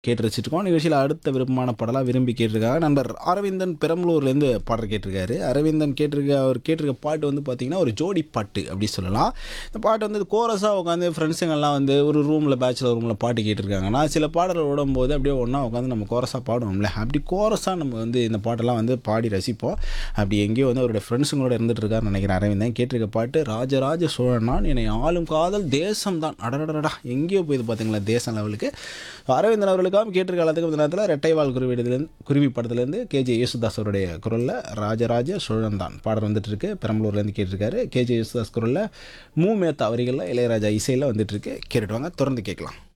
கேட்டு ரசிச்சிருக்கோம் நிகழ்ச்சியில் அடுத்த விருப்பமான பாடலாக விரும்பி கேட்டிருக்காங்க நண்பர் அரவிந்தன் பெரம்பலூர்லேருந்து பாடல் கேட்டிருக்காரு அரவிந்தன் கேட்டிருக்க அவர் கேட்டிருக்க பாட்டு வந்து பார்த்திங்கன்னா ஒரு ஜோடி பாட்டு அப்படி சொல்லலாம் இந்த பாட்டு வந்து கோரஸாக உட்காந்து ஃப்ரெண்ட்ஸுங்கெல்லாம் வந்து ஒரு ரூமில் பேச்சுலர் ரூமில் பாட்டு கேட்டிருக்காங்கன்னா சில பாடல் விடும்போது அப்படியே ஒன்றா உட்காந்து நம்ம கோரஸாக பாடுவோம்ல அப்படி கோரஸாக நம்ம வந்து இந்த பாட்டெல்லாம் வந்து பாடி ரசிப்போம் அப்படி எங்கேயோ வந்து அவருடைய ஃப்ரெண்ட்ஸுங்களோட இருந்துட்டு இருக்காருன்னு நினைக்கிறேன் அரவிந்தன் கேட்டிருக்க பாட்டு ராஜராஜ சோழனான் என்னை ஆளும் காதல் தேசம் தான் அடடடடா எங்கேயோ போயிது பார்த்தீங்களா தேசம் லெவலுக்கு அரவிந்தன் அவர்களுக்காக கேட்டிருக்க காலத்துக்கு இந்த நேரத்தில் ரெட்டைவால் குருவிடத்துலேருந்து குருவி படத்துலேருந்து கேஜே யேசுதாஸ் அவருடைய குரலில் ராஜராஜ சோழன் தான் பாடல் வந்துட்டு இருக்கு பெரம்பலூர்லேருந்து கேட்டிருக்காரு கேஜே யேசுதாஸ் குரலில் மூ மேத்தா வரிகளில் இளையராஜா இசையில் வந்துட்டு இருக்கு கேட்டுட்டு வாங்க தொடர்ந்து கேட்கலாம்